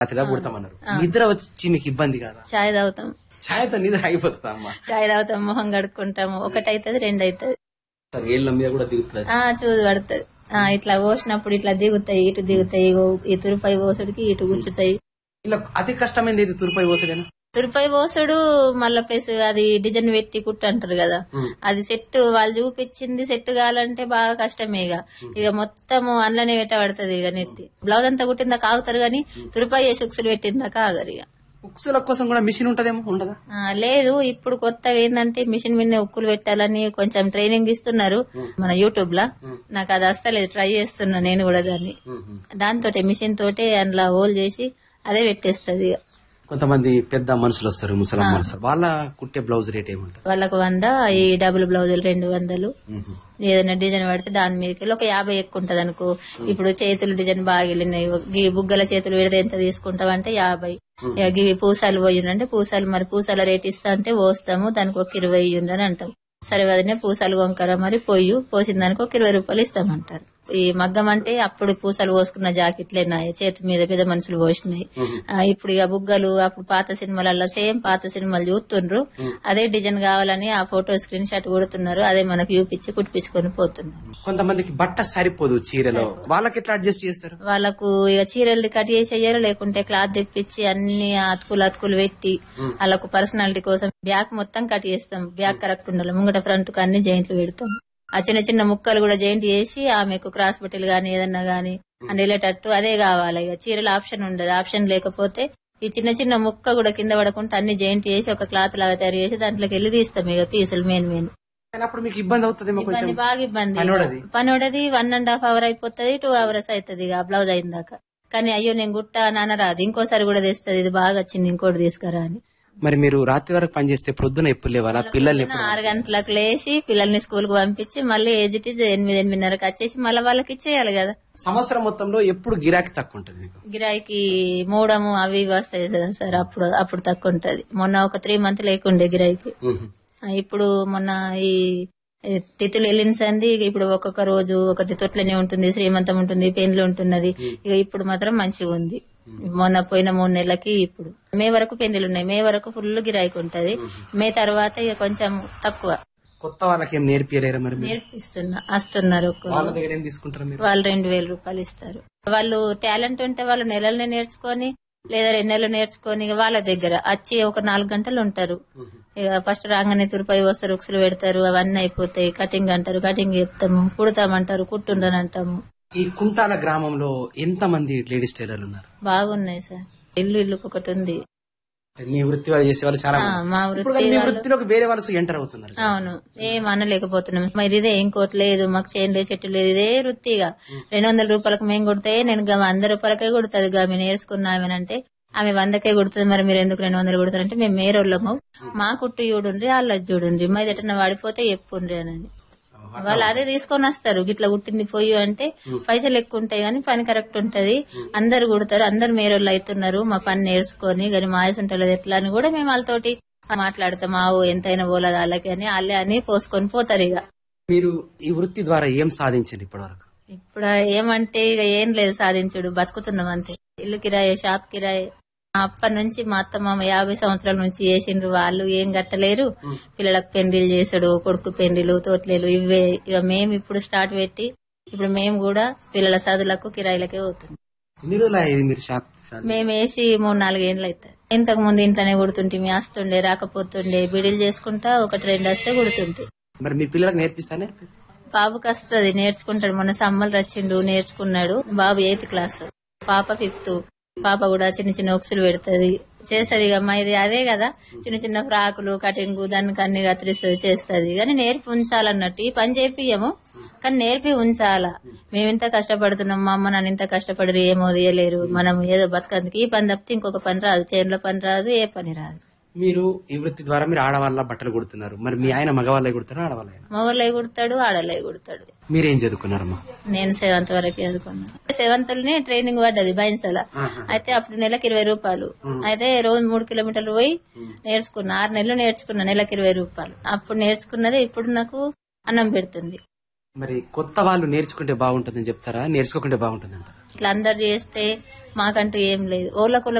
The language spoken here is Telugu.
రాత్రిగా కుడతామన్నారు నిద్ర వచ్చి మీకు ఇబ్బంది కాదా చాయ్ తాగుతాం ఛాయతో నిద్ర అయిపోతుందా అమ్మా చాయ్ తాగుతాం మొహం కడుక్కుంటాము ఒకటి అవుతుంది రెండు అవుతుంది సరే ఏళ్ళ మీద కూడా దిగుతుంది ఆ చూసి పడుతుంది ఆ ఇట్లా పోసినప్పుడు ఇట్లా దిగుతాయి ఇటు దిగుతాయి ఇగో ఈ తురుపై పోసుడికి ఇటు గుచ్చుతాయి ఇలా అతి కష్టమైంది ఇది తురుపై పోసడేనా తురుపై పోసుడు మళ్ళా ప్లస్ అది డిజైన్ పెట్టి కుట్టు అంటారు కదా అది సెట్ వాళ్ళు చూపించింది సెట్ కావాలంటే బాగా కష్టమే ఇక ఇక మొత్తము అందులోనే పెట్టబడుతుంది ఇక నెత్తి బ్లౌజ్ అంతా కుట్టిందా కాగుతారు గాని తురుపై చేసి ఉక్సులు పెట్టిందా కాగరు ఇక ఉక్సుల కోసం కూడా మిషన్ ఉంటదేమో ఉండదా ఆ, లేదు ఇప్పుడు కొత్తగా ఏంటంటే మిషన్ మీద ఉక్కులు పెట్టాలని కొంచెం ట్రైనింగ్ ఇస్తున్నారు మన యూట్యూబ్ లా నాకు అది వస్తలేదు ట్రై చేస్తున్నా నేను కూడా దాన్ని దాంతో మిషన్ తోటే అందులో హోల్ చేసి అదే పెట్టేస్తుంది ఇక. కొంతమంది పెద్ద మనుషులు వస్తారు ముసలం మనుషులు వాళ్ళ కుట్టే బ్లౌజ్ రేట్ ఏముంటది వాళ్ళకు వంద ఈ డబుల్ బ్లౌజులు రెండు వందలు ఏదైనా డిజైన్ పడితే దాని మీదకి వెళ్ళి ఒక యాభై ఎక్కువ ఉంటది అనుకో ఇప్పుడు చేతులు డిజైన్ బాగా వెళ్ళినాయి ఈ బుగ్గల చేతులు విడద ఎంత తీసుకుంటావు అంటే యాభై ఇక గివి పూసాలు పోయిందంటే పూసాలు మరి పూసాల రేట్ ఇస్తా అంటే పోస్తాము దానికి ఒక ఇరవై ఇయ్యండి అంటాం సరే వదినే పూసాలు కొనుక్కరా మరి పొయ్యి పోసిన దానికి ఒక ఇరవై రూపాయలు ఇస్తామంటారు ఈ మగ్గం అంటే అప్పుడు పూసలు పోసుకున్న జాకెట్లే నాయి చేతి మీద పెద్ద మనుషులు పోసినాయి ఆ, ఇప్పుడు ఇక బుగ్గలు అప్పుడు పాత సినిమాలలో సేమ్ పాత సినిమాలు చూస్తుండ్రు అదే డిజైన్ కావాలని ఆ ఫోటో స్క్రీన్ షాట్ కొడుతున్నారు అదే మనకు చూపించి కుట్టించుకొని పోతున్నారు కొంతమందికి బట్ట సరిపోదు చీరలో వాళ్ళకి ఎట్లా అడ్జస్ట్ చేస్తారు వాళ్ళకు ఇక చీరలు కట్ చేసేయారు లేకుంటే క్లాత్ తెప్పించి అన్ని అతుకులు అతుకులు పెట్టి వాళ్ళకు పర్సనాలిటీ కోసం బ్యాక్ మొత్తం కట్ చేస్తాం బ్యాక్ కరెక్ట్ ఉండాలి ముంగట ఫ్రంట్ కు అన్ని జైంట్లు పెడతాం ఆ చిన్న చిన్న ముక్కలు కూడా జైంట్ చేసి ఆమెకు క్రాస్ బట్టలు గాని ఏదన్నా గాని అని వెళ్ళేటట్టు అదే కావాలి ఇక చీరల ఆప్షన్ ఉండదు ఆప్షన్ లేకపోతే ఈ చిన్న చిన్న ముక్క కూడా కింద పడకుండా అన్ని జైంట్ చేసి ఒక క్లాత్ లాగా తయారు చేసి దాంట్లోకి వెళ్ళి తీస్తాం ఇక పీసులు మెయిన్ మెయిన్ కానీ అప్పుడు మీకు ఇబ్బంది అవుతుందేమో కొంచెం ఇబ్బంది బాగా ఇబ్బంది పనోడది. పనోడది వన్ అండ్ హాఫ్ అవర్ అయిపోతుంది టూ అవర్స్ అవుతుంది ఇక బ్లౌజ్ అయిన దాకా కానీ అయ్యో నేను గుట్ట నాన్న రాదు ఇంకోసారి కూడా తెస్తుంది ఇది బాగా వచ్చింది ఇంకోటి తీసుకురా అని మరి మీరు రాత్రి వరకు పనిచేస్తే ప్రొద్దున ఎప్పుడు లేవాలా పిల్లల్ని ఎప్పుడు ఆరు గంటలకు లేచి పిల్లల్ని స్కూల్ కు పంపించి మళ్ళీ ఏజ్ ఇట్ ఈజ్ ఎనిమిది ఎనిమిదిన్నరకు వచ్చేసి మళ్ళీ వాళ్ళకి ఇచ్చేయాలి కదా సంవత్సరం మొత్తంలో ఎప్పుడు గిరాకీ తక్కువ ఉంటుంది మీకు గిరాయికి మూడము అవి ఇవి వస్తాయి కదా సార్ అప్పుడు అప్పుడు తక్కువ ఉంటది మొన్న ఒక త్రీ మంత్ లేకుండే గిరాయికి ఆ, ఇప్పుడు మొన్న ఈ ఈ తిథులు వెళ్ళిన సంది ఇక ఇప్పుడు ఒక్కొక్క రోజు ఒకటి తొట్లనే ఉంటుంది శ్రీమంతం ఉంటుంది పెళ్లి ఉంటున్నది ఇక ఇప్పుడు మాత్రం మంచిగా ఉంది మొన్న పోయిన మూడు నెలలకి ఇప్పుడు మే వరకు పెళ్లిలు ఉన్నాయి మే వరకు ఫుల్ గిరాయికి ఉంటది మే తర్వాత ఇక కొంచెం తక్కువ కొత్త వాళ్ళకి ఏం నేర్పియలేరా మరి మీరు? నేర్పిస్తున్నా వస్తున్నారు ఒక్కరు. వాళ్ళ దగ్గర ఏం తీసుకుంటారు మీరు వాళ్ళు రెండు వేల రూపాయలు ఇస్తారు వాళ్ళు టాలెంట్ ఉంటే వాళ్ళు నెలల్ని నేర్చుకొని లేదా రెండు నెలలు నేర్చుకొని ఇక వాళ్ళ దగ్గర వచ్చి ఒక నాలుగు గంటలు ఉంటారు ఇక ఫస్ట్ రాగానే తురుపై వస్తారు ఉక్సులు పెడతారు అవన్నీ అయిపోతాయి కటింగ్ అంటారు కటింగ్ చెప్తాము కుడతామంటారు కుట్టుండని అంటాము ఈ కుంటాల గ్రామంలో ఎంత మంది లేడీస్ టైలర్లు ఉన్నారు బాగున్నాయి సార్ ఇల్లు ఇల్లుకి ఒకటి ఉంది మీ వృత్తి వాళ్ళు చేసే వాళ్ళు చాలా ఆ, మంది. మా ఇప్పుడు వృత్తి కానీ మీ వాళ్ళు- వృత్తిలోకి వేరే వాళ్ళు ఎంటర్ అవుతున్నారు అవును ఏం అనలేకపోతున్నాం మరి ఇదే ఇంకోటి లేదు మాకు చేను లేదు చెట్టు లేదు ఇదే వృత్తిగా రెండు వందల రూపాయలకు మేము కొడితే నేను గమ వంద రూపాయలకే కొడుతుంది ఆమె నేర్చుకున్నామేనంటే ఆమె వందకే కొడుతుంది మరి మీరు ఎందుకు రెండు వందలు కొడతారంటే మేము మేరోళ్ళము మా కుట్టు చూడుండ్రి వాళ్ళది చూడుండ్రి మా ఎటన్నా వాడిపోతే చెప్పుండ్రి అని వాళ్ళు అదే తీసుకొని వస్తారు గిట్లా కుట్టింది పోయి అంటే పైసలు ఎక్కువ ఉంటాయి కానీ పని కరెక్ట్ ఉంటది అందరు కుడతారు అందరు మేరోళ్ళు అవుతున్నారు మా పని నేర్చుకొని కానీ మాయస్ ఉంటలేదు ఎట్లా అని కూడా మేము వాళ్ళతోటి మాట్లాడతాం ఆవు ఎంతైనా పోలేదు వాళ్ళకి అని వాళ్ళే అని పోసుకొని పోతారు ఇక మీరు ఈ వృత్తి ద్వారా ఏం సాధించారు ఇప్పటి వరకు ఇప్పుడు ఏమంటే ఇక ఏం లేదు సాధించుడు బతుకుతున్నాం అంతే ఇల్లు కిరాయి షాప్ కిరాయి అప్పటి నుంచి మా అత్త మామ యాభై సంవత్సరాల నుంచి చేసిండ్రు వాళ్ళు ఏం కట్టలేరు పిల్లలకు పెండ్రిలు చేసుడు కొడుకు పెండ్రిలు తోట్లేలు ఇవే ఇక మేము ఇప్పుడు స్టార్ట్ పెట్టి ఇప్పుడు మేము కూడా పిల్లల చదువులకు కిరాయిలకే పోతుంది ఎన్ని రోజులు అయ్యేది మీరు షాప్ షాప్? మేము వేసి మూడు నాలుగేళ్ళు అవుతుంది ఇంతకు ముందు ఇంట్లోనే కుడుతుంటే మీ వస్తుండే రాకపోతుండే బిడిలు చేసుకుంటా ఒకటి రెండు వస్తే కుడుతుంటే మరి మీ పిల్లలకు నేర్పిస్తానే బాబుకి వస్తుంది నేర్చుకుంటాడు మొన్న సమ్మలు వచ్చిండు నేర్చుకున్నాడు బాబు ఎయిత్ క్లాస్ పాప ఫిఫ్త్ పాప కూడా చిన్న చిన్న ఉక్సులు పెడుతుంది చేస్తుంది ఇక అమ్మ ఇది అదే కదా చిన్న చిన్న ఫ్రాకులు కటింగ్ దానికి అన్ని కత్తిరిస్తుంది చేస్తుంది కానీ నేర్పి ఉంచాలన్నట్టు ఈ పని చేపియము కానీ నేర్పి ఉంచాలా మేము ఇంత కష్టపడుతున్నాం మా అమ్మ నన్ను ఇంత కష్టపడి ఏమో తీయలేరు మనం ఏదో బతకందుకు ఈ పని తప్పితే ఇంకొక పని రాదు చేనులో పని రాదు ఏ పని రాదు మీరు ఈ వృత్తి ద్వారా మీరు ఆడవాళ్ళ బట్టలు కుడుతున్నారు మరి మీ ఆయన మగవాళ్ళే కుడతారు ఆడవాళ్ళ మొగలే కుడతాడు ఆడలే కుడతాడు మీరేం చదువుకున్నారమ్మా నేను సెవెంత్ వరకు చదువుకున్నాను సెవెంత్ లోనే ట్రైనింగ్ పడ్డది బైన్సల అయితే అప్పుడు నెలకి ఇరవై రూపాయలు అయితే రోజు మూడు కిలోమీటర్లు పోయి నేర్చుకున్నా ఆరు నెలలు నేర్చుకున్నా నెలకి ఇరవై రూపాయలు అప్పుడు నేర్చుకున్నది ఇప్పుడు నాకు అన్నం పెడుతుంది మరి కొత్త వాళ్ళు నేర్చుకుంటే బాగుంటుందని చెప్తారా నేర్చుకోకుంటే బాగుంటుంది అంటారా ఇట్లా అందరు చేస్తే మాకంటూ ఏం లేదు ఓళ్ళకు